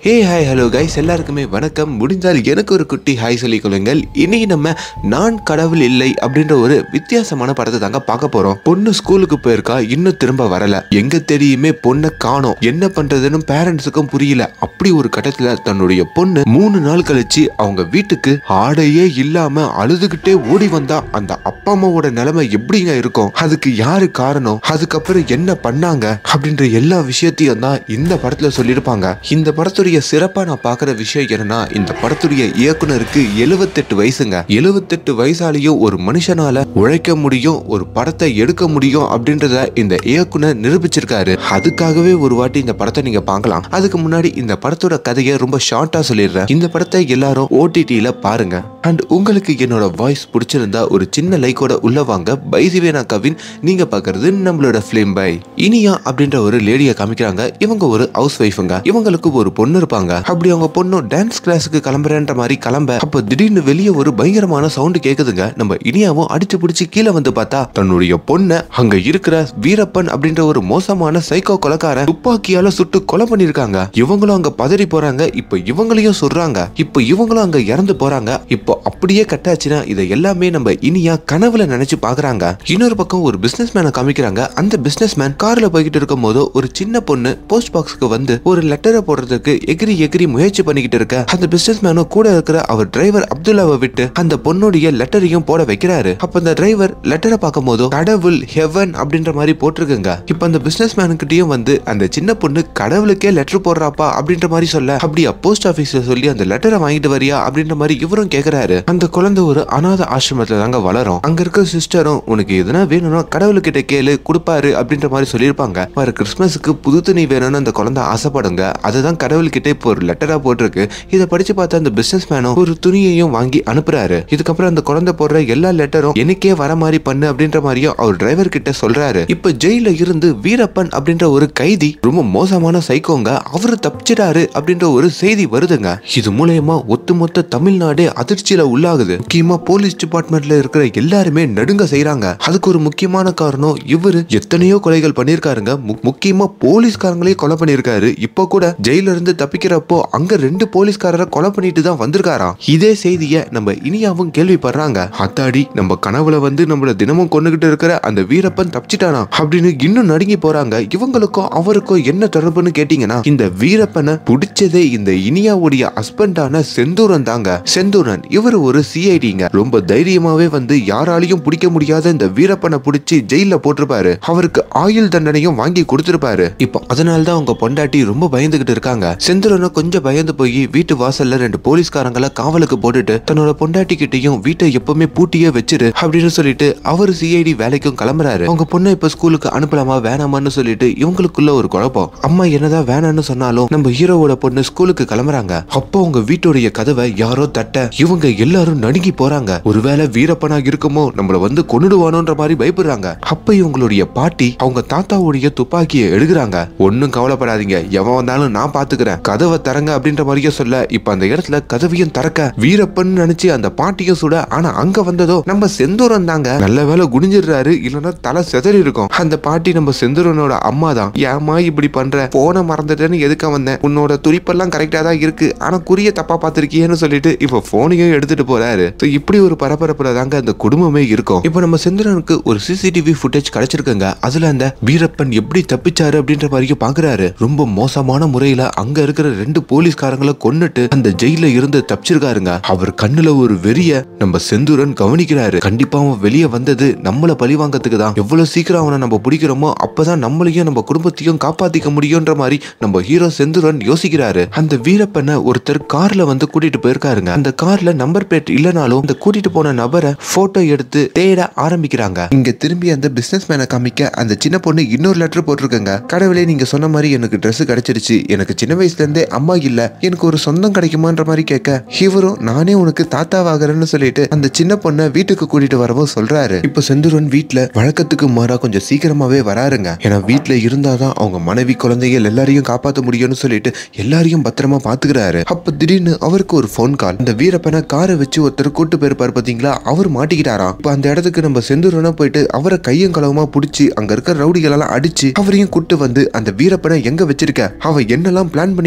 hey hi hello guys எல்லாருக்குமே வணக்கம் முடிந்தால் எனக்கு ஒரு குட்டி ஹாய் சொல்லிக் கொள்ளுங்கள் இன்னைக்கு நம்ம நான் கடவுள் இல்லை அப்படின்ற ஒரு வித்தியாசமான படத்தை தாங்க பார்க்க போறோம் பொண்ணு ஸ்கூலுக்கு போயிருக்கா இன்னும் திரும்ப வரல எங்க தெரியுமே பொண்ணை காணோம் என்ன பண்றதுன்னு பேரண்ட்ஸுக்கும் புரியல அப்படி ஒரு கட்டத்துல தன்னுடைய பொண்ணு மூணு நாள் கழிச்சு அவங்க வீட்டுக்கு ஆடையே இல்லாம அழுதுகிட்டே ஓடி வந்தா அந்த அப்பா அம்மாவோட நிலைமை எப்படிங்க இருக்கும் அதுக்கு யாரு காரணம் அதுக்கப்புறம் என்ன பண்ணாங்க அப்படின்ற எல்லா விஷயத்தையும் தான் இந்த படத்துல சொல்லியிருப்பாங்க இந்த படத்துடைய சிறப்பா நான் பார்க்குற விஷயம் என்னன்னா இந்த படத்துடைய இயக்குனருக்கு எழுவத்தெட்டு வயசுங்க எழுவத்தெட்டு வயசாலேயும் ஒரு மனுஷனால உழைக்க முடியும் ஒரு படத்தை எடுக்க முடியும் அப்படின்றத இந்த இயக்குனர் நிரூபிச்சிருக்காரு அதுக்காகவே ஒரு வாட்டி இந்த படத்தை நீங்க பார்க்கலாம் அதுக்கு முன்னாடி இந்த படத்தோட கதையை ரொம்ப ஷார்ட்டா சொல்லிடுறேன் இந்த படத்தை எல்லாரும் ஓடிடியில பாருங்க அண்ட் உங்களுக்கு என்னோட வாய்ஸ் பிடிச்சிருந்தா ஒரு சின்ன லைக்கோட உள்ள வாங்க பைசிவேனா கவின் நீங்க பார்க்கறது நம்மளோட ஃபிலிம் பை இனியா அப்படின்ற ஒரு லேடியை காமிக்கிறாங்க இவங்க ஒரு ஹவுஸ் ஒய்ஃபுங்க இவங்களுக்கு ஒரு பொண்ணு இருப்பாங்க அப்படி அவங்க பொண்ணு டான்ஸ் கிளாஸுக்கு கிளம்புறேன்ற மாதிரி கிளம்ப அப்ப திடீர்னு வெளியே ஒரு பயங்கரமான சவுண்ட் கேக்குதுங்க நம்ம இனியாவும் அடிச்சு பிடிச்சி கீழே வந்து பார்த்தா தன்னுடைய பொண்ணை அங்க இருக்கிற வீரப்பன் அப்படின்ற ஒரு மோசமான சைக்கோ கொலைக்காரன் துப்பாக்கியால சுட்டு கொலை பண்ணிருக்காங்க இவங்களும் அங்க பதறி போறாங்க இப்ப இவங்களையும் சொல்றாங்க இப்ப இவங்களும் அங்க இறந்து போறாங்க இப்போ அப்படியே கட்டாச்சுன்னா இதை எல்லாமே நம்ம இனியா கனவுல நினைச்சு பாக்குறாங்க இன்னொரு பக்கம் ஒரு பிசினஸ் மேனை காமிக்கிறாங்க அந்த பிசினஸ் மேன் கார்ல போய்கிட்டு இருக்கும் போது ஒரு சின்ன பொண்ணு போஸ்ட் பாக்ஸ்க்கு வந்து ஒரு லெட்டரை போடுறதுக்கு எகிரி எகிரி முயற்சி பண்ணிக்கிட்டு இருக்க அந்த பிசினஸ் மேனும் கூட இருக்கிற அவர் டிரைவர் அப்துல்லாவை விட்டு அந்த பொண்ணுடைய லெட்டரையும் போட வைக்கிறாரு அப்ப அந்த டிரைவர் லெட்டரை பார்க்கும் போது கடவுள் ஹெவன் அப்படின்ற மாதிரி போட்டிருக்குங்க இப்ப அந்த பிசினஸ் மேனுக்கிட்டயும் வந்து அந்த சின்ன பொண்ணு கடவுளுக்கே லெட்டர் போடுறாப்பா அப்படின்ற மாதிரி சொல்ல அப்படியா போஸ்ட் ஆபீஸ்ல சொல்லி அந்த லெட்டரை வாங்கிட்டு வரியா அப்படின்ற மாதிரி இவரும் கேக்குறாரு அந்த குழந்தை ஒரு அனாத ஆசிரமத்துல தாங்க வளரும் அங்க இருக்க சிஸ்டரும் உனக்கு எதுனா வேணும்னா கடவுள்கிட்ட கேளு கொடுப்பாரு அப்படின்ற மாதிரி சொல்லியிருப்பாங்க வர கிறிஸ்மஸுக்கு புது துணி வேணும்னு அந்த குழந்தை ஆசைப்படுங்க அதுதான் கடவுள்கிட்ட இப்போ ஒரு லெட்டரா போட்டிருக்கு இதை படிச்சு பார்த்த அந்த பிசினஸ் மேனும் ஒரு துணியையும் வாங்கி அனுப்புறாரு இதுக்கப்புறம் அந்த குழந்தை போடுற எல்லா லெட்டரும் எனக்கே வர மாதிரி பண்ணு அப்படின்ற மாதிரியும் அவர் டிரைவர் கிட்ட சொல்றாரு இப்ப ஜெயில இருந்து வீரப்பன் அப்படின்ற ஒரு கைதி ரொம்ப மோசமான சைக்கோங்க அவரு தப்பிச்சிட்டாரு அப்படின்ற ஒரு செய்தி வருதுங்க இது மூலயமா ஒட்டுமொத்த தமிழ்நாடே அதிர்ச்சியில உள்ளாகுது முக்கியமா போலீஸ் டிபார்ட்மெண்ட்ல இருக்கிற எல்லாருமே நடுங்க செய்றாங்க அதுக்கு ஒரு முக்கியமான காரணம் இவரு எத்தனையோ கொலைகள் பண்ணிருக்காருங்க மு- முக்கியமா போலீஸ்காரங்களே கொலை பண்ணிருக்காரு இப்போ கூட ஜெயில இருந்து தப்பிக்கிறப்போ அங்க ரெண்டு போலீஸ்காரரை கொலை பண்ணிட்டு தான் வந்திருக்காராம் இதே செய்திய நம்ம இனியாவும் கேள்விப்படுறாங்க அத்தாடி நம்ம கனவுல வந்து நம்மள தினமும் கொண்டுகிட்டு இருக்கிற அந்த வீரப்பன் தப்பிச்சிட்டானா அப்படின்னு இன்னும் நடுங்கி போறாங்க இவங்களுக்கும் அவருக்கும் என்ன தொடர்புன்னு கேட்டீங்கன்னா இந்த வீரப்பனை பிடிச்சதே இந்த இனியாவுடைய ஹஸ்பண்டான செந்தூரன் தாங்க செந்தூரன் இவர் ஒரு சிஐடிங்க ரொம்ப தைரியமாவே வந்து யாராலையும் பிடிக்க முடியாத இந்த வீரப்பனை பிடிச்சி ஜெயில போட்டிருப்பாரு அவருக்கு ஆயுள் தண்டனையும் வாங்கி கொடுத்திருப்பாரு இப்போ அதனால தான் அவங்க பொண்டாட்டி ரொம்ப பயந்துகிட்டு இருக்காங்க செந்தூரனை கொஞ்சம் பயந்து போய் வீட்டு வாசல்ல ரெண்டு போலீஸ்காரங்களை காவலுக்கு போட்டுட்டு தன்னோட பொண்டாட்டி கிட்டயும் வீட்டை எப்பவுமே பூட்டியே வச்சிரு அப்படின்னு சொல்லிட்டு அவர் சிஐடி வேலைக்கும் கிளம்புறாரு அவங்க பொண்ணை இப்ப ஸ்கூலுக்கு அனுப்பலாமா வேணாமான்னு சொல்லிட்டு இவங்களுக்குள்ள ஒரு குழப்பம் அம்மா என்னதான் வேணாம்னு சொன்னாலும் நம்ம ஹீரோவோட பொண்ணு ஸ்கூலுக்கு கிளம்புறாங்க அப்போ அவங்க வீட்டுடைய கதவை யாரோ தட்ட இவங்க எல்லாரும் நடுங்கி போறாங்க ஒருவேளை வீரப்பனா இருக்குமோ நம்மள வந்து கொன்னுடுவானோன்ற மாதிரி பயப்படுறாங்க அப்ப இவங்களுடைய பாட்டி அவங்க தாத்தாவுடைய துப்பாக்கியை எடுக்கிறாங்க ஒன்னும் கவலைப்படாதீங்க எவன் வந்தாலும் நான் பாத்துக்கிறேன் கதவை தரங்க அப்படின்ற மாதிரியே சொல்ல இப்ப அந்த இடத்துல கதவையும் திறக்க வீரப்பன் நினைச்சு அந்த பாட்டியும் சுட ஆனா அங்க வந்ததோ நம்ம செந்தூரன் தாங்க நல்ல வேலை குனிஞ்சிடுறாரு இல்லைன்னா தலை செதறி இருக்கும் அந்த பாட்டி நம்ம செந்தூரனோட அம்மா தான் ஏமா இப்படி பண்ற போன மறந்துட்டேன்னு எதுக்க வந்தேன் உன்னோட துடிப்பெல்லாம் கரெக்டா தான் இருக்கு ஆனா குறிய தப்பா பார்த்திருக்கியேன்னு சொல்லிட்டு இப்ப போனையும் எடுத்துட்டு போறாரு So, இப்படி ஒரு பரபரப்புல தாங்க அந்த குடும்பமே இருக்கும் இப்போ நம்ம செந்திரனுக்கு ஒரு சிசிடிவி ஃபுட்டேஜ் கிடைச்சிருக்குங்க அதுல அந்த வீரப்பன் எப்படி தப்பிச்சாரு அப்படின்ற மாதிரியும் பாக்குறாரு ரொம்ப மோசமான முறையில அங்க இருக்கிற ரெண்டு போலீஸ்காரங்களை கொன்னுட்டு அந்த ஜெயில இருந்து தப்பிச்சிருக்காருங்க அவர் கண்ணுல ஒரு வெறிய நம்ம செந்தூரன் கவனிக்கிறாரு கண்டிப்பா அவன் வெளியே வந்தது நம்மள பழி வாங்கறதுக்கு தான் எவ்வளவு சீக்கிரம் அவனை நம்ம பிடிக்கிறோமோ அப்பதான் நம்மளையும் நம்ம குடும்பத்தையும் காப்பாத்திக்க முடியும்ன்ற மாதிரி நம்ம ஹீரோ செந்தூரன் யோசிக்கிறாரு அந்த வீரப்பனை ஒருத்தர் கார்ல வந்து கூட்டிட்டு போயிருக்காருங்க அந்த கார்ல நம்பர் பிளேட் இல்லனாலும் அந்த கூட்டிட்டு போன நபரை போட்டோ எடுத்து தேட ஆரம்பிக்கிறாங்க இங்க திரும்பி அந்த பிசினஸ் மேனை காமிக்க அந்த சின்ன பொண்ணு இன்னொரு லெட்டர் போட்டிருக்கங்க கடவுளே நீங்க சொன்ன மாதிரி எனக்கு Dress கிடைச்சிருச்சு எனக்கு சின்ன வயசுல இருந்தே அம்மா இல்ல எனக்கு ஒரு சொந்தம் கிடைக்குமான்ற மாதிரி கேட்க இவரும் நானே உனக்கு தாத்தாவாகிறேன்னு சொல்லிட்டு அந்த சின்ன பொண்ணை வீட்டுக்கு கூட்டிட்டு வரவோ சொல்றாரு இப்ப செந்தூரன் வீட்ல வழக்கத்துக்கு மாறா கொஞ்சம் சீக்கிரமாவே வராருங்க ஏன்னா வீட்ல இருந்தாதான் அவங்க மனைவி குழந்தைகள் எல்லாரையும் காப்பாத்த முடியும்னு சொல்லிட்டு எல்லாரையும் பத்திரமா பாத்துக்கிறாரு அப்ப திடீர்னு அவருக்கு ஒரு ஃபோன் கால் இந்த வீரப்பனை காரை வச்சு ஒருத்தர் கூட்டு போயிருப்பாரு பாத்தீங்களா அவர் மாட்டிக்கிட்டாராம் இப்ப அந்த இடத்துக்கு நம்ம செந்தூரனா போயிட்டு அவரை கையும் களவுமா புடிச்சு அங்க இருக்க ரவுடிகள் எல்லாம் அடிச்சு அவரையும் கூட்டு வந்து அந்த வீரப்பனை எங்க வச்சிருக்க அவ என்னெல்லாம் பிளான் பண்ணி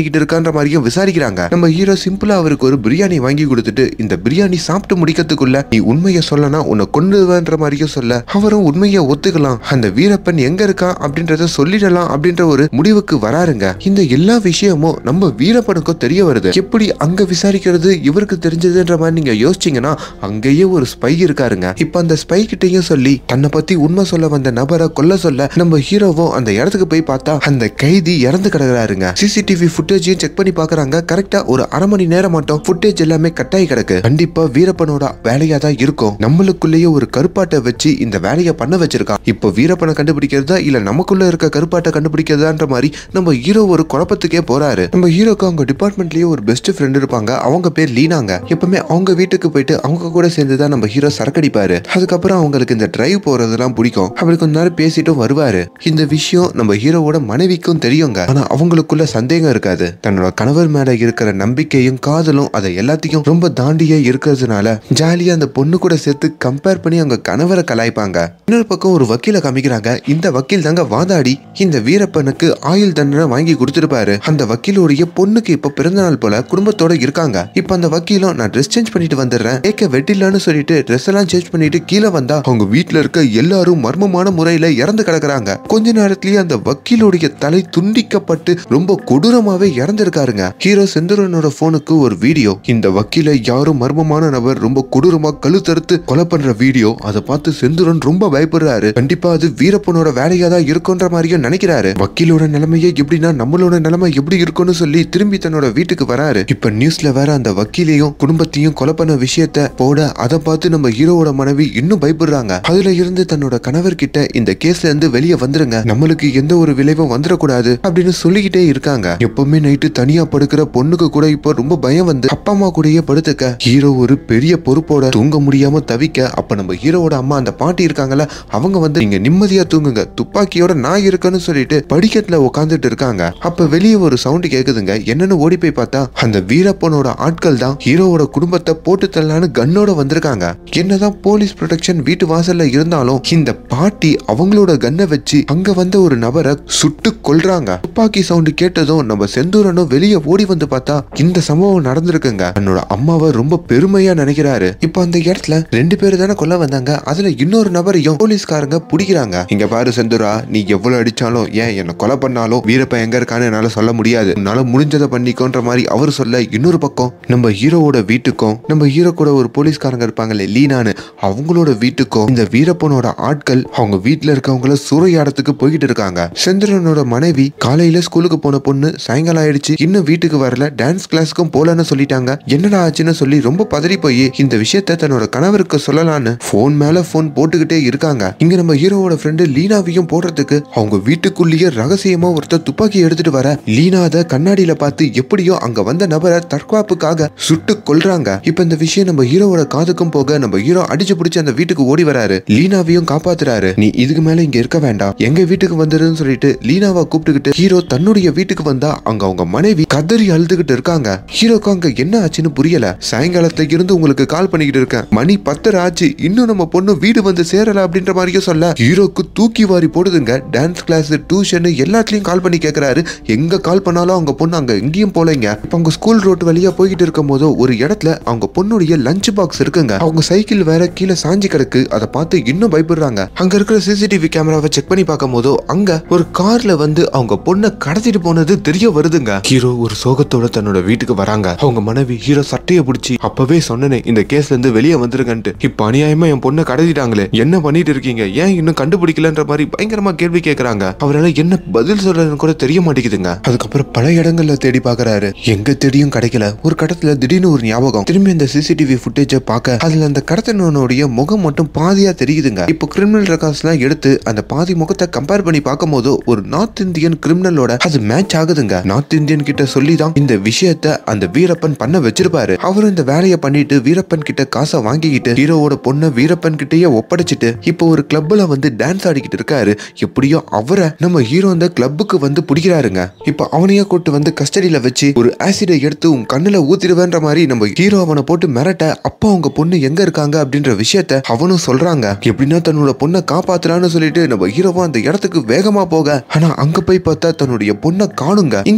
பண்ணிக்கிட்டு இருக்கான்ற மாதிரியும் விசாரிக்கிறாங்க நம்ம ஹீரோ சிம்பிளா அவருக்கு ஒரு பிரியாணி வாங்கி கொடுத்துட்டு இந்த பிரியாணி சாப்பிட்டு முடிக்கிறதுக்குள்ள நீ உண்மையை சொல்லனா உன்னை கொண்டுவேன்ற மாதிரியும் சொல்ல அவரும் உண்மையை ஒத்துக்கலாம் அந்த வீரப்பன் எங்க இருக்கான் அப்படின்றத சொல்லிடலாம் அப்படின்ற ஒரு முடிவுக்கு வராருங்க இந்த எல்லா விஷயமும் நம்ம வீரப்பனுக்கும் தெரிய வருது எப்படி அங்க விசாரிக்கிறது இவருக்கு தெரிஞ்சதுன்ற மாதிரி நீங்க யோசிச்சீங்கன்னா அங்கேயே ஒரு ஸ்பை இருக்காருங்க இப்ப அந்த ஸ்பை கிட்டயும் சொல்லி தன்னை பத்தி உண்மை சொல்ல வந்த நபரை கொல்ல சொல்ல நம்ம ஹீரோவும் அந்த இடத்துக்கு போய் பார்த்தா அந்த கைதி இறந்து கிடக்குறாருங்க சிசிடிவி ஃபுட்டேஜையும் செக் பண்ணி பாக்குறாங்க கரெக்டா ஒரு அரை மணி நேரம் மட்டும் ஃபுட்டேஜ் எல்லாமே கட்டாயி கிடக்கு கண்டிப்பா வீரப்பனோட வேலையா தான் இருக்கும் நம்மளுக்குள்ளேயே ஒரு கருப்பாட்டை வச்சு இந்த வேலையை பண்ண வச்சிருக்கான் இப்போ வீரப்பனை கண்டுபிடிக்கிறதா இல்ல நமக்குள்ள இருக்க கருப்பாட்டை கண்டுபிடிக்கிறதான்ற மாதிரி நம்ம ஹீரோ ஒரு குழப்பத்துக்கே போறாரு நம்ம ஹீரோக்கு அவங்க டிபார்ட்மெண்ட்லயே ஒரு பெஸ்ட் ஃப்ரெண்ட் இருப்பாங்க அவங்க பேர் லீனாங்க எப்பவுமே அவங்க வீட்டுக்கு போயிட்டு அவங்க கூட சேர்ந்து தான் நம்ம ஹீரோ சரக்கடிப்பாரு அதுக்கப்புறம் அவங்களுக்கு இந்த டிரைவ் போறதெல்லாம் பிடிக்கும் அப்படி கொஞ்ச நேரம் பேசிட்டும் வருவாரு இந்த விஷயம் நம்ம ஹீரோவோட மனைவிக்கும் தெரியுங்க ஆனா அவங்களுக்குள்ள சந்தேகம் இருக்காது தன்னோட கணவர் மேல இருக்கிற நம்பிக்கையும் காதலும் அதை எல்லாத்தையும் ரொம்ப தாண்டியே இருக்கிறதுனால ஜாலியா அந்த பொண்ணு கூட சேர்த்து கம்பேர் பண்ணி அவங்க கணவரை கலாய்ப்பாங்க இன்னொரு பக்கம் ஒரு வக்கீல காமிக்கிறாங்க இந்த வக்கீல் தாங்க வாதாடி இந்த வீரப்பனுக்கு ஆயுள் தண்டனை வாங்கி கொடுத்திருப்பாரு அந்த வக்கீலுடைய பொண்ணுக்கு இப்ப பிறந்த நாள் போல குடும்பத்தோட இருக்காங்க இப்ப அந்த வக்கீலும் நான் ட்ரெஸ் சேஞ்ச் பண்ணிட்டு வந்துடுறேன் கேட்க வெட்டிலான்னு சொல்லிட்டு ட்ரெஸ் எல்லாம் சேஞ்ச் பண்ணிட்டு கீழே வந்தா அவங்க வீட்டுல இருக்க எல்லாரும் மர்மமான முறையில இறந்து கிடக்குறாங்க கொஞ்ச நேரத்திலேயே அந்த வக்கீலுடைய தலை துண்டிக்கப்பட்டு ரொம்ப கொடூரமாவே இறந்திருக்காருங்க ஹீரோ செந்தூரனோட போனுக்கு ஒரு வீடியோ இந்த வக்கீல யாரும் மர்மமான நபர் ரொம்ப கொடூரமா கழுத்தறுத்து கொலை பண்ற வீடியோ அதை பார்த்து செந்தூரன் ரொம்ப பயப்படுறாரு கண்டிப்பா அது வீரப்பனோட வேலையா தான் இருக்குன்ற மாதிரியும் நினைக்கிறாரு வக்கீலோட நிலைமையே எப்படின்னா நம்மளோட நிலைமை எப்படி இருக்கும்னு சொல்லி திரும்பி தன்னோட வீட்டுக்கு வராரு இப்ப நியூஸ்ல வேற அந்த வக்கீலையும் குடும்பத்தையும் கொலை பண்ண விஷயத்த போட அதை பார்த்து நம்ம ஹீரோவோட மனைவி இன்னும் பயப்படுறாங்க அதுல இருந்து தன்னோட கணவர் கிட்ட இந்த கேஸ்ல இருந்து வெளியே வந்துருங்க நம்மளுக்கு எந்த ஒரு விளைவும் வந்துடக்கூடாது அப்படின்னு சொல்லிக்கிட்டே இருக்காங்க எப்பவுமே நைட்டு தனியா படுக்கிற பொண்ணுக்கு கூட இப்போ ரொம்ப பயம் வந்து அப்பா அம்மா கூடயே படுத்துக்க ஹீரோ ஒரு பெரிய பொறுப்போட தூங்க முடியாம தவிக்க அப்ப நம்ம ஹீரோவோட அம்மா அந்த பாட்டி இருக்காங்கல்ல அவங்க வந்து நீங்க நிம்மதியா தூங்குங்க துப்பாக்கியோட நான் இருக்கேன்னு சொல்லிட்டு படிக்கட்டுல உட்காந்துட்டு இருக்காங்க அப்ப வெளியே ஒரு சவுண்ட் கேக்குதுங்க என்னன்னு ஓடி போய் பார்த்தா அந்த வீரப்பனோட ஆட்கள் தான் ஹீரோவோட குடும்பத்தை போட்டு தள்ளலான்னு கன்னோட வந்திருக்காங்க என்னதான் போலீஸ் ப்ரொடெக்ஷன் வீட்டு வாசல்ல இருந்தாலும் இந்த பாட்டி அவங்களோட கன்னை வச்சு அங்க வந்த ஒரு நபரை சுட்டு கொல்றாங்க துப்பாக்கி சவுண்ட் கேட்டதும் நம்ம செந்தூரனும் வெளியே ஓடி வந்து பார்த்தா இந்த சம்பவம் நடந்திருக்குங்க தன்னோட அம்மாவை ரொம்ப பெருமையா நினைக்கிறாரு இப்போ அந்த இடத்துல ரெண்டு பேர் தானே கொல்ல வந்தாங்க அதுல இன்னொரு நபரையும் போலீஸ்காரங்க பிடிக்கிறாங்க இங்க பாரு செந்தூரா நீ எவ்வளவு அடிச்சாலும் ஏன் என்ன கொலை பண்ணாலும் வீரப்ப எங்க இருக்கான்னு என்னால சொல்ல முடியாது உன்னால முடிஞ்சதை பண்ணிக்கோன்ற மாதிரி அவர் சொல்ல இன்னொரு பக்கம் நம்ம ஹீரோவோட வீட்டுக்கும் நம்ம ஹீரோ கூட ஒரு போலீஸ்காரங்க இருப்பாங்கல்ல லீனான்னு அவங்களோட வீட்டுக்கும் இந்த வீரப்பனோட ஆட்கள் அவங்க வீட்டுல இருக்கவங்கள சூறையாடத்துக்கு போய்கிட்டு இருக்காங்க செந்திரனோட மனைவி காலையில ஸ்கூலுக்கு போன பொண்ணு சாயங்காலம் ஆயிடுச்சு இன்னும் வீட்டுக்கு வரல டான்ஸ் கிளாஸ்க்கும் போலன்னு சொல்லிட்டாங்க என்னடா ஆச்சுன்னு சொல்லி ரொம்ப பதறி போய் இந்த விஷயத்த தன்னோட கணவருக்கு சொல்லலான்னு போன் மேல போன் போட்டுக்கிட்டே இருக்காங்க இங்க நம்ம ஹீரோவோட ஃப்ரெண்டு லீனாவையும் போடுறதுக்கு அவங்க வீட்டுக்குள்ளேயே ரகசியமா ஒருத்தர் துப்பாக்கி எடுத்துட்டு வர லீனா அதை கண்ணாடியில பார்த்து எப்படியோ அங்க வந்த நபரை தற்காப்புக்காக சுட்டு கொல்றாங்க இப்ப இந்த விஷயம் நம்ம ஹீரோவோட காதுக்கும் போக நம்ம ஹீரோ அடிச்சு பிடிச்சு அந்த வீட்டுக்கு ஓடி வராரு லீனாவையும் காப்பாத்துறாரு நீ இதுக்கு மேல இங்க இருக்க வேண்டாம் எங்க வீட்டுக்கு வந்துருன்னு சொல்லிட்டு லீனாவை கூப்பிட்டுக்கிட்டு ஹீரோ தன்னுடைய வீட்டுக்கு வந்தா அங்க அவங்க மனைவி கதறி அழுதுகிட்டு இருக்காங்க ஹீரோக்கு அங்க என்ன ஆச்சுன்னு புரியல சாயங்காலத்துல இருந்து உங்களுக்கு கால் பண்ணிக்கிட்டு இருக்கேன் மணி பத்தரை ஆச்சு இன்னும் நம்ம பொண்ணு வீடு வந்து சேரல அப்படின்ற மாதிரியும் சொல்ல ஹீரோக்கு தூக்கி வாரி போடுதுங்க டான்ஸ் கிளாஸ் டியூஷன் எல்லாத்துலயும் கால் பண்ணி கேக்குறாரு எங்க கால் பண்ணாலும் அவங்க பொண்ணு அங்க எங்கேயும் போலங்க இப்ப அவங்க ஸ்கூல் ரோட்டு வழியா போய்கிட்டு இருக்கும் போது ஒரு இடத்துல அவங்க பொண்ணுடைய லஞ்ச் பாக்ஸ் இருக்குங்க அவங்க சைக்கிள் வேற கீழே சாஞ்சி கிடக்கு அதை பார்த்து இன்னும் பயப்படுறாங்க அங்க இருக்கிற சிசிடிவி கேமராவை செக் பண்ணி பார்க்கும் போதோ அங்க ஒரு கார்ல வந்து அவங்க பொண்ணை கடத்திட்டு போனது தெரிய வருதுங்க ஹீரோ ஒரு சோகத்தோட தன்னோட வீட்டுக்கு வராங்க அவங்க மனைவி ஹீரோ சட்டையை பிடிச்சி அப்பவே சொன்னனே இந்த கேஸ்ல இருந்து வெளியே வந்துருங்கன்ட்டு இப்ப அநியாயமா என் பொண்ணை கடத்திட்டாங்களே என்ன பண்ணிட்டு இருக்கீங்க ஏன் இன்னும் கண்டுபிடிக்கலன்ற மாதிரி பயங்கரமா கேள்வி கேக்குறாங்க அவரால என்ன பதில் சொல்றதுன்னு கூட தெரிய மாட்டேங்குதுங்க அதுக்கப்புறம் பல இடங்கள்ல தேடி பாக்குறாரு எங்க தேடியும் கிடைக்கல ஒரு கடத்துல திடீர்னு ஒரு ஞாபகம் திரும்பி அந்த சிசிடிவி ஃபுட்டேஜை பார்க்க அதுல அந்த கடத்தனோடைய முகம் மட்டும் பாதியா தெரியுதுங்க இப்போ கிரிமினல் ரெக்கார்ட்ஸ் எல்லாம் எடுத்து அந்த பாதி முகத்தை கம்பேர் பண்ணி பார்க்கும்போது ஒரு நார்த் இந்தியன் கிரிமினலோட அது மேட்ச் ஆகுதுங்க நார்த் இந்தியன் கிட்ட சொல்லி தான் இந்த விஷயத்த அந்த வீரப்பன் பண்ண வச்சிருப்பாரு அவரும் இந்த வேலையை பண்ணிட்டு வீரப்பன் கிட்ட காசை வாங்கிக்கிட்டு ஹீரோவோட பொண்ணை வீரப்பன் கிட்டயே ஒப்படைச்சிட்டு இப்போ ஒரு கிளப்ல வந்து டான்ஸ் ஆடிக்கிட்டு இருக்காரு எப்படியோ அவரை நம்ம ஹீரோ அந்த கிளப்புக்கு வந்து பிடிக்கிறாருங்க இப்போ அவனையே கூட்டு வந்து கஸ்டடியில வச்சு ஒரு ஆசிடை எடுத்து உன் கண்ணுல ஊத்திடுவேன்ற மாதிரி நம்ம ஹீரோ அவனை போட்டு மிரட்ட அப்பா அவங்க பொண்ணு எங்க இருக்காங்க அப்படின்ற விஷயத்த அவனும் சொல்றாங்க எப்படின்னா தன்னோட பொண்ணை காப்பாத்துறான்னு சொல்லிட்டு நம்ம ஹீரோவும் அந்த இடத்துக்கு வேகமா போக ஆனா அங்க போய் பார்த்தா தன்னுடைய பொண்ணை காணுங்க இங்க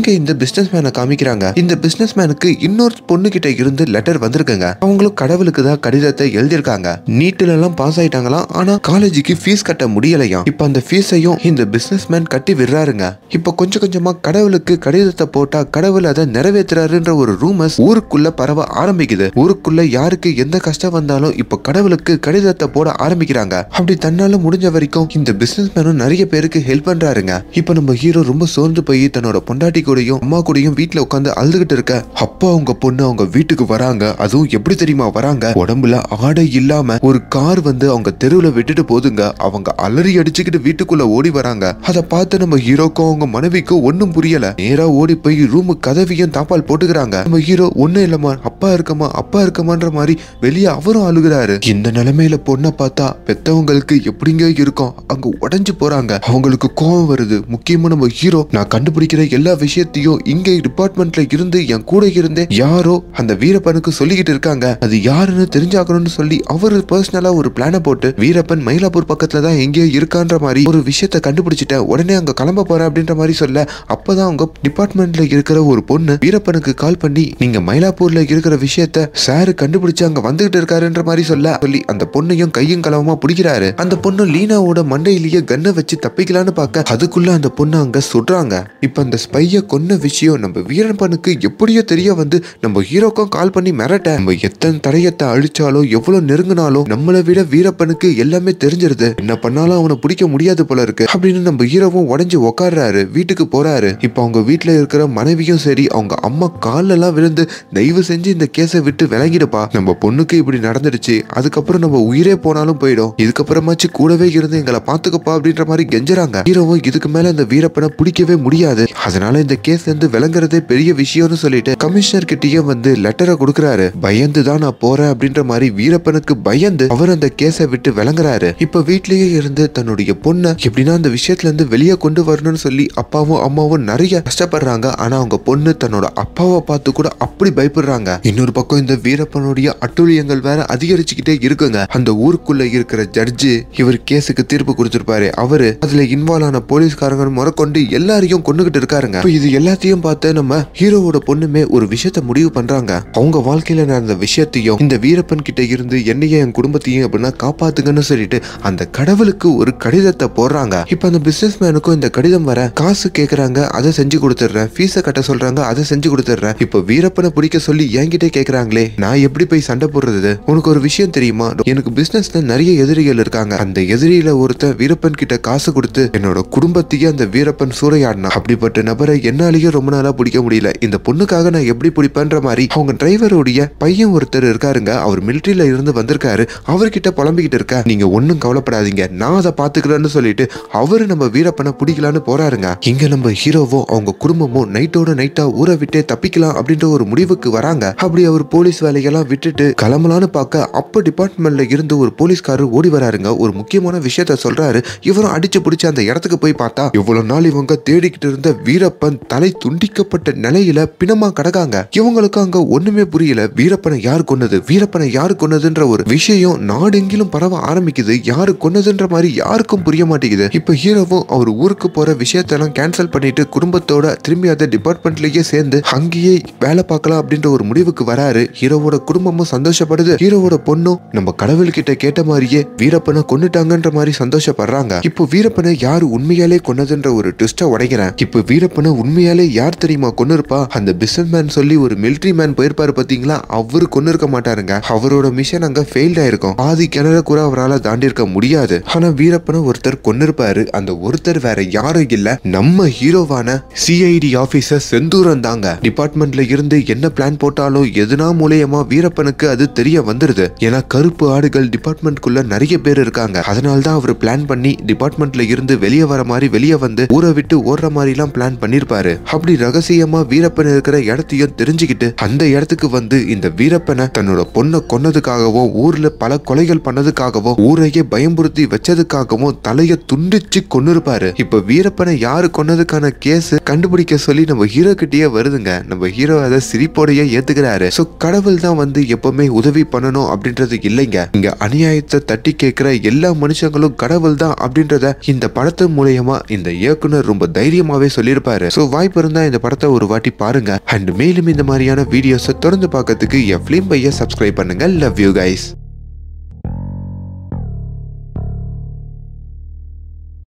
இங்க இந்த பிசினஸ் மேனை காமிக்கிறாங்க இந்த பிசினஸ் மேனுக்கு இன்னொரு பொண்ணு கிட்ட இருந்து லெட்டர் வந்திருக்குங்க அவங்களும் கடவுளுக்கு தான் கடிதத்தை எழுதியிருக்காங்க நீட்ல எல்லாம் பாஸ் ஆயிட்டாங்களாம் ஆனா காலேஜுக்கு ஃபீஸ் கட்ட முடியலையாம் இப்ப அந்த ஃபீஸையும் இந்த பிசினஸ் மேன் கட்டி விடுறாருங்க இப்ப கொஞ்சம் கொஞ்சமா கடவுளுக்கு கடிதத்தை போட்டா கடவுள் அதை நிறைவேற்றுறாருன்ற ஒரு ரூமர்ஸ் ஊருக்குள்ள பரவ ஆரம்பிக்குது ஊருக்குள்ள யாருக்கு எந்த கஷ்டம் வந்தாலும் இப்ப கடவுளுக்கு கடிதத்தை போட ஆரம்பிக்கிறாங்க அப்படி தன்னால முடிஞ்ச வரைக்கும் இந்த பிசினஸ் மேனும் நிறைய பேருக்கு ஹெல்ப் பண்றாருங்க இப்ப நம்ம ஹீரோ ரொம்ப சோர்ந்து போய் தன்னோட பொண்டாட்டி கூடயும் அம்மா கூடயும் வீட்டுல உட்காந்து அழுதுகிட்டு இருக்க அப்பா அவங்க பொண்ணு அவங்க வீட்டுக்கு வராங்க அதுவும் எப்படி தெரியுமா வராங்க உடம்புல ஆடை இல்லாம ஒரு கார் வந்து அவங்க தெருவுல விட்டுட்டு போதுங்க அவங்க அலறி அடிச்சுக்கிட்டு வீட்டுக்குள்ள ஓடி வராங்க அதை பார்த்து நம்ம ஹீரோக்கும் அவங்க மனைவிக்கும் ஒண்ணும் புரியல நேரா ஓடி போய் ரூமு கதவியும் தாப்பால் போட்டுக்கிறாங்க நம்ம ஹீரோ ஒண்ணும் இல்லம்மா அப்பா இருக்கமா அப்பா இருக்கமான்ற மாதிரி வெளியே அவரும் அழுகுறாரு இந்த நிலைமையில பொண்ணை பார்த்தா பெத்தவங்களுக்கு எப்படிங்க இருக்கும் அங்க உடைஞ்சு போறாங்க அவங்களுக்கு கோவம் வருது முக்கியமா நம்ம ஹீரோ நான் கண்டுபிடிக்கிற எல்லா விஷயத்தையும் இங்க டிபார்ட்மெண்ட்ல இருந்து என் கூட இருந்தே யாரோ அந்த வீரப்பனுக்கு சொல்லிக்கிட்டு இருக்காங்க அது யாருன்னு தெரிஞ்சாக்கணும்னு சொல்லி அவரு பர்சனலா ஒரு பிளான போட்டு வீரப்பன் மயிலாப்பூர் பக்கத்துல தான் எங்கேயோ இருக்கான்ற மாதிரி ஒரு விஷயத்த கண்டுபிடிச்சிட்டேன் உடனே அங்க கிளம்ப போறேன் அப்படின்ற மாதிரி சொல்ல அப்பதான் அவங்க டிபார்ட்மெண்ட்ல இருக்கிற ஒரு பொண்ணு வீரப்பனுக்கு கால் பண்ணி நீங்க மயிலாப்பூர்ல இருக்கிற விஷயத்த சாரு கண்டுபிடிச்சு அங்க வந்துகிட்டு இருக்காருன்ற மாதிரி சொல்ல சொல்லி அந்த பொண்ணையும் கையும் களவுமா பிடிக்கிறாரு அந்த பொண்ணு லீனாவோட மண்டையிலேயே கன்னை வச்சு தப்பிக்கலான்னு பார்க்க அதுக்குள்ள அந்த பொண்ணு அங்க சுடுறாங்க இப்ப அந்த ஸ்பைய கொன்ன விஷயம் நம்ம வீரப்பனுக்கு எப்படியோ தெரிய வந்து நம்ம ஹீரோக்கும் கால் பண்ணி மிரட்ட நம்ம எத்தனை தடயத்தை அழிச்சாலும் எவ்வளவு நெருங்கினாலும் நம்மளை விட வீரப்பனுக்கு எல்லாமே தெரிஞ்சிருது என்ன பண்ணாலும் அவனை பிடிக்க முடியாது போல இருக்கு அப்படின்னு நம்ம ஹீரோவும் உடஞ்சு உக்காடுறாரு வீட்டுக்கு போறாரு இப்ப அவங்க வீட்டுல இருக்கிற மனைவியும் சரி அவங்க அம்மா கால்ல எல்லாம் விழுந்து தயவு செஞ்சு இந்த கேஸை விட்டு விலகிடுப்பா நம்ம பொண்ணுக்கு இப்படி நடந்துடுச்சு அதுக்கப்புறம் நம்ம உயிரே போனாலும் போயிடும் இதுக்கப்புறமாச்சு கூடவே இருந்து எங்களை பாத்துக்கப்பா அப்படின்ற மாதிரி கெஞ்சுறாங்க ஹீரோவும் இதுக்கு மேல இந்த வீரப்பனை பிடிக்கவே முடியாது அதனால இந்த கேஸ் இருந்து விளங்குறதே பெரிய விஷயம்னு சொல்லிட்டு கமிஷனர் கிட்டயே வந்து லெட்டரை கொடுக்கறாரு பயந்து தான் நான் போறேன் அப்படின்ற மாதிரி வீரப்பனுக்கு பயந்து அவர் அந்த கேஸை விட்டு விளங்குறாரு இப்ப வீட்லயே இருந்து தன்னுடைய பொண்ணை எப்படின்னா அந்த விஷயத்துல இருந்து வெளியே கொண்டு வரணும்னு சொல்லி அப்பாவும் அம்மாவும் நிறைய கஷ்டப்படுறாங்க ஆனா அவங்க பொண்ணு தன்னோட அப்பாவை பார்த்து கூட அப்படி பயப்படுறாங்க இன்னொரு பக்கம் இந்த வீரப்பனுடைய அட்டுழியங்கள் வேற அதிகரிச்சுக்கிட்டே இருக்குங்க அந்த ஊருக்குள்ள இருக்கிற ஜட்ஜு இவர் கேஸுக்கு தீர்ப்பு கொடுத்திருப்பாரு அவரு அதுல இன்வால்வ் ஆன போலீஸ்காரங்க முறக்கொண்டு எல்லாரையும் கொண்டுகிட்டு இருக்காருங்க இப்ப இது எல்லாத்தையும் பார்த்து நம்ம ஹீரோவோட பொண்ணுமே ஒரு விஷயத்த முடிவு பண்றாங்க அவங்க வாழ்க்கையில நடந்த விஷயத்தையும் இந்த வீரப்பன் கிட்ட இருந்து என்னையும் என் குடும்பத்தையும் அப்படின்னா காப்பாத்துங்கன்னு சொல்லிட்டு அந்த கடவுளுக்கு ஒரு கடிதத்தை போடுறாங்க இப்ப அந்த பிசினஸ் மேனுக்கும் இந்த கடிதம் வர காசு கேக்குறாங்க அதை செஞ்சு கொடுத்துட்றேன் ஃபீஸை கட்ட சொல்றாங்க அதை செஞ்சு கொடுத்துட்றேன் இப்ப வீரப்பனை பிடிக்க சொல்லி என்கிட்ட கேக்குறாங்களே நான் எப்படி போய் சண்டை போடுறது உனக்கு ஒரு விஷயம் தெரியுமா எனக்கு பிசினஸ்ல நிறைய எதிரிகள் இருக்காங்க அந்த எதிரியில ஒருத்தன் வீரப்பன் கிட்ட காசு கொடுத்து என்னோட குடும்பத்தையே அந்த வீரப்பன் சூறையாடினா அப்படிப்பட்ட நபரை என்னாலேயே ரொம்ப நாளா பிடிக்க முடியல இந்த பொண்ணுக்காக நான் எப்படி பிடிப்பேன்ற மாதிரி அவங்க டிரைவருடைய பையன் ஒருத்தர் இருக்காருங்க அவர் மிலிட்டரியில இருந்து வந்திருக்காரு அவர்கிட்ட புலம்பிக்கிட்டு இருக்க நீங்க ஒன்னும் கவலைப்படாதீங்க நான் அதை பாத்துக்கிறேன்னு சொல்லிட்டு அவரு நம்ம வீரப்பனை பிடிக்கலான்னு போறாருங்க இங்க நம்ம ஹீரோவோ அவங்க குடும்பமும் நைட்டோட நைட்டா ஊரை விட்டே தப்பிக்கலாம் அப்படின்ற ஒரு முடிவுக்கு வராங்க அப்படி அவர் போலீஸ் வேலையெல்லாம் விட்டுட்டு கிளம்பலான்னு பார்க்க அப்ப டிபார்ட்மெண்ட்ல இருந்து ஒரு போலீஸ்காரர் ஓடி வராருங்க ஒரு முக்கியமான விஷயத்த சொல்றாரு இவரும் அடிச்சு பிடிச்சு அந்த இடத்துக்கு போய் பார்த்தா இவ்வளவு நாள் இவங்க தேடிக்கிட்டு இருந்த வீரப்பன் தலை துண்டிக்கப்பட்ட நிலையில பிணமா கிடக்காங்க இவங்களுக்கு அங்க ஒண்ணுமே புரியல வீரப்பனை யார் கொன்னது வீரப்பனை யார் கொன்னதுன்ற ஒரு விஷயம் நாடெங்கிலும் பரவ ஆரம்பிக்குது யாரு கொன்னதுன்ற மாதிரி யாருக்கும் புரிய மாட்டேங்குது இப்ப ஹீரோவும் அவர் ஊருக்கு போற விஷயத்தெல்லாம் கேன்சல் பண்ணிட்டு குடும்பத்தோட திரும்பி அந்த டிபார்ட்மெண்ட்லயே சேர்ந்து அங்கேயே வேலை பார்க்கலாம் அப்படின்ற ஒரு முடிவுக்கு வராரு ஹீரோவோட குடும்பமும் சந்தோஷப்படுது ஹீரோவோட பொண்ணும் நம்ம கடவுள்கிட்ட கேட்ட மாதிரியே வீரப்பனை கொன்னுட்டாங்கன்ற மாதிரி சந்தோஷப்படுறாங்க இப்போ வீரப்பனை யார் உண்மையாலே கொன்னதுன்ற ஒரு ட்விஸ்ட உடைக்கிறேன் இப்போ வீரப்பனை உண்மையாலே யார் தெரியுமா கொன்னிருப்பா அந்த பிசினஸ் மேன் சொல்லி ஒரு மிலிட்டரி மேன் போயிருப்பாரு பாத்தீங்களா அவரு கொன்னு இருக்க மாட்டாருங்க அவரோட மிஷன் அங்க ஃபெயில்ட் ஆயிருக்கும் பாதி கிணற கூட அவரால் தாண்டி இருக்க முடியாது ஆனா வீரப்பனை ஒருத்தர் கொன்னிருப்பாரு அந்த ஒருத்தர் வேற யாரும் இல்ல நம்ம ஹீரோவான சிஐடி ஆபீசர் செந்தூரன் தாங்க டிபார்ட்மெண்ட்ல இருந்து என்ன பிளான் போட்டாலும் எதுனா மூலியமா வீரப்பனுக்கு அது தெரிய வந்துருது ஏன்னா கருப்பு ஆடுகள் டிபார்ட்மெண்ட்குள்ள நிறைய பேர் இருக்காங்க அதனால தான் அவர் பிளான் பண்ணி டிபார்ட்மெண்ட்ல இருந்து வெளியே வர மாதிரி வெளியே வந்து ஊரை விட்டு ஓடுற மாதிரி எல்லாம் பிளான் பண்ணிருப்பாரு அப்படி ரகசியமா வீரப்பன் இருக்கிற இடத்தையும் தெரிஞ்சுக்கிட்டு அந்த இடத்துக்கு வந்து இந்த வீரப்பனை தன்னோட பொண்ணை கொன்னதுக்காகவும் ஊர்ல பல கொலைகள் பண்ணதுக்காகவும் ஊரையே பயம்புறுத்தி வச்சதுக்காகவும் தலைய துண்டிச்சு கொன்னிருப்பாரு இப்ப வீரப்பனை யாரு கொன்னதுக்கான கேஸ் கண்டுபிடிக்க சொல்லி நம்ம ஹீரோ கிட்டயே வருதுங்க நம்ம ஹீரோ அதை சிரிப்போடயே ஏத்துக்கிறாரு சோ கடவுள் தான் வந்து எப்பவுமே உதவி பண்ணணும் அப்படின்றது இல்லைங்க இங்க அநியாயத்தை தட்டி கேட்கிற எல்லா மனுஷங்களும் கடவுள் தான் அப்படின்றத இந்த படத்து மூலியமா இந்த இயக்குனர் ரொம்ப தைரியமாவே சொல்லியிருப்பாரு சோ வாய்ப்பு இருந்தா இந்த படத்தை ஒரு வாட்டி பாருங்க அண்ட் மேலும் இந்த மாதிரியான வீடியோஸை தொடர்ந்து பார்க்கறதுக்கு என் ஃபிலிம் பையை சப்ஸ்கிரைப் பண்ணுங்க லவ் யூ கைஸ்